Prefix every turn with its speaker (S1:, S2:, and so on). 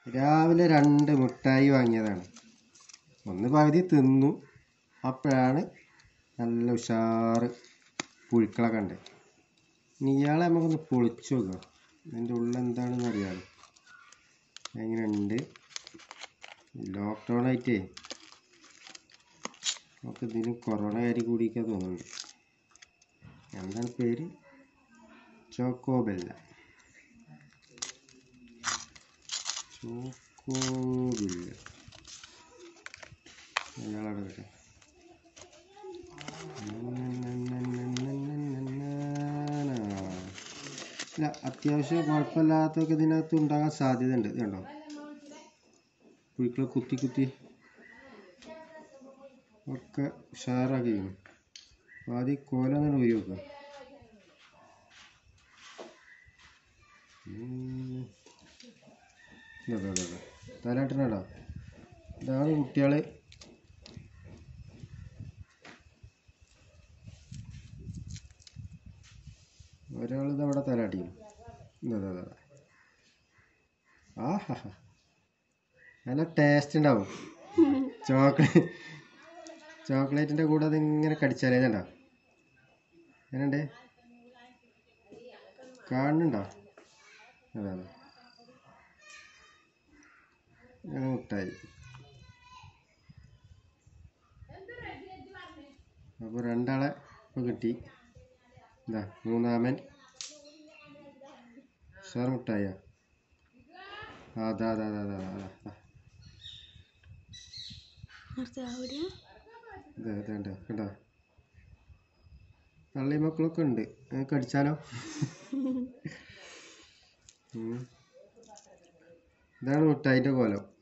S1: രാവിലെ രണ്ട് മിഠായി വാങ്ങിയതാണ് ഒന്ന് പകുതി തിന്നു അപ്പോഴാണ് നല്ല ഉഷാറ് പുഴുക്കളൊക്കെ ഉണ്ട് ഇനി ഇയാളെ നമുക്കൊന്ന് പൊളിച്ചു നോക്കാം ഇതിൻ്റെ ഉള്ളിൽ എന്താണെന്ന് അറിയാമോ എങ്ങനെയുണ്ട് ലോക്ക്ഡൗൺ ആയിട്ടേ നമുക്ക് ഇതിന് കൊറോണ കാര്യം കൂടിയൊക്കെ തോന്നുന്നുണ്ട് എന്താണ് പേര് ചോക്കോബെല്ല ചോക്കോബില്ല അയാളവിടെ വരെ ഇല്ല അത്യാവശ്യം കുഴപ്പമില്ലാത്തൊക്കെ ഇതിനകത്ത് ഉണ്ടാകാൻ സാധ്യതയുണ്ട് ഇത് കണ്ടോ പുഴുക്കൾ കുത്തി കുത്തി ഒക്കെ ഉഷാറാക്കി അപ്പോൾ ആദ്യം കോലൊന്നും ഊരി വെക്കുക ഉം. ഇതാ, ഇതാ, ഇതാ, ഇതാ. തലയിട്ടിട്ടുണ്ടോ ഇതാണ് കുട്ടികള് ഒരാൾ ഇതവിടെ തലാട്ടിക്കും ഇതാ ഇതാ, ഇതാ. ആഹാ നല്ല ടേസ്റ്റ് ഉണ്ടാവും ചോക്ലേറ്റ് ചോക്ലേറ്റിൻ്റെ കൂടെ അതിങ്ങനെ കടിച്ചാലേ ഇതുണ്ടോ എങ്ങനെയുണ്ട് കാണുന്നുണ്ടോ അതെ അതെ ഇതാണ് മുട്ടായി അപ്പോൾ രണ്ടാളെ ഇപ്പോൾ കിട്ടി എന്താ മൂന്നാമൻ ഉഷാർ മുട്ടായ അതാ അതാ അതാ അതാ അതാ അതാ
S2: നിർത്തി അവിടെ
S1: ഇതാ ഇതാ കണ്ടോ തള്ളി മക്കളൊക്കെ ഉണ്ട് ഏ, കടിച്ചാലോ ഉം. ഇതാണ് മുട്ടായിൻ്റെ കോലം